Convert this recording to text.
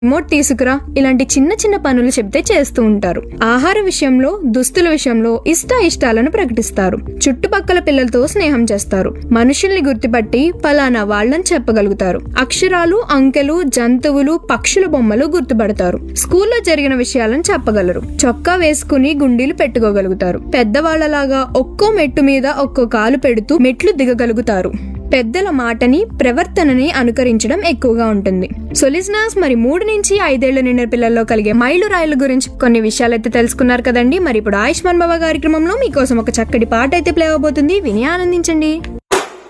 remote తీసుకురా ఇలాంటి చిన్న చిన్న పనులు చెప్తే చేస్తూ ఉంటారు ఆహార విషయంలో దుస్తుల విషయంలో ఇష్ట ఇష్టాలను ప్రకటిస్తారు చుట్టుపక్కల పిల్లలతో స్నేహం చేస్తారు మనుషుల్ని గుర్తుపట్టి ఫలానా వాళ్ళని చెప్పగలుగుతారు అక్షరాలు అంకెలు జంతువులు పక్షుల బొమ్మలు గుర్తుపడతారు స్కూల్లో జరిగిన విషయాలను చెప్పగలరు చొక్కా వేసుకుని గుండీలు పెట్టుకోగలుగుతారు పెద్దవాళ్లలాగా ఒక్కో మెట్టు మీద ఒక్కో కాలు పెడుతూ మెట్లు దిగగలుగుతారు పెద్దల మాటని ప్రవర్తనని అనుకరించడం ఎక్కువగా ఉంటుంది సొలిసినాస్ మరి మూడు నుంచి ఐదేళ్ల నిండిన పిల్లల్లో కలిగే మైలు రాయిల గురించి కొన్ని విషయాలు అయితే తెలుసుకున్నారు కదండి మరి ఇప్పుడు ఆయుష్మాన్ బాబా కార్యక్రమంలో మీకోసం ఒక చక్కటి పాట అయితే ప్లే అవబోతుంది విని ఆనందించండి